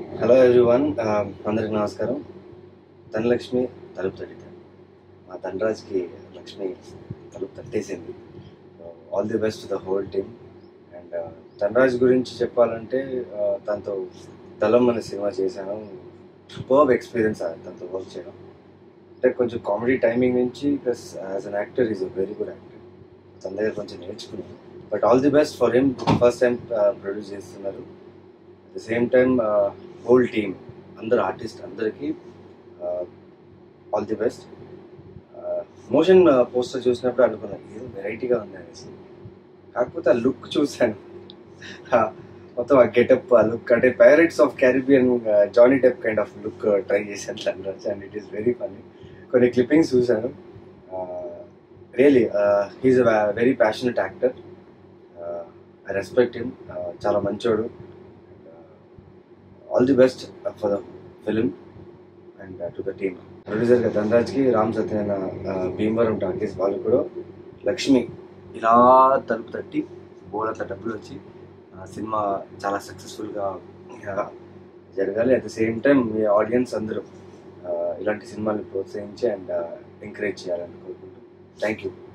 hello everyone అందరికి నమస్కారం ధనలక్ష్మి తలుపు తట్టింది మా ధనరాజ్కి లక్ష్మి తలుపు తట్టేసింది all the best the whole team and Dhanraj గురించి చెప్పాలంటే uh, తనతో దళం అనే సినిమా చేశాను సూపర్బ్ ఎక్స్పీరియన్స్ తనతో వర్క్ చేయడం అంటే కొంచెం కామెడీ టైమింగ్ నుంచి plus as an actor is a very good actor తన దగ్గర కొంచెం నేర్చుకున్నాను but all the best for him first time produce చేస్తున్నారు at the same time whole team అందరు ఆర్టిస్ట్ అందరికీ all the best motion poster చూసినప్పుడు అనుకున్నాను ఏదో వెరైటీగా ఉంది అనేసి కాకపోతే ఆ లుక్ చూశాను ఆ, మొత్తం ఆ గెటప్ ఆ లుక్ అంటే pirates of Caribbean Johnny Depp kind of look try చేశాను Dhanraj and it is very funny కొన్ని క్లిప్పింగ్స్ చూశాను really he's a very passionate actor I respect him చాలా మంచోడు all the best for the film and to the team ప్రొడ్యూసర్గా ధనరాజ్కి Ram Satyanarayana uh, Bhimavaram Talkies వాళ్ళు కూడా లక్ష్మి ఇలా తలుపు తట్టి బోలంత డబ్బులు వచ్చి ఆ సినిమా చాలా సక్సెస్ఫుల్గా జరగాలి అట్ ద సేమ్ టైం మీ ఆడియన్స్ అందరూ uh, ఇలాంటి సినిమాని ప్రోత్సహించి అండ్ ఎంకరేజ్ చేయాలని కోరుకుంటున్నాను థ్యాంక్ యూ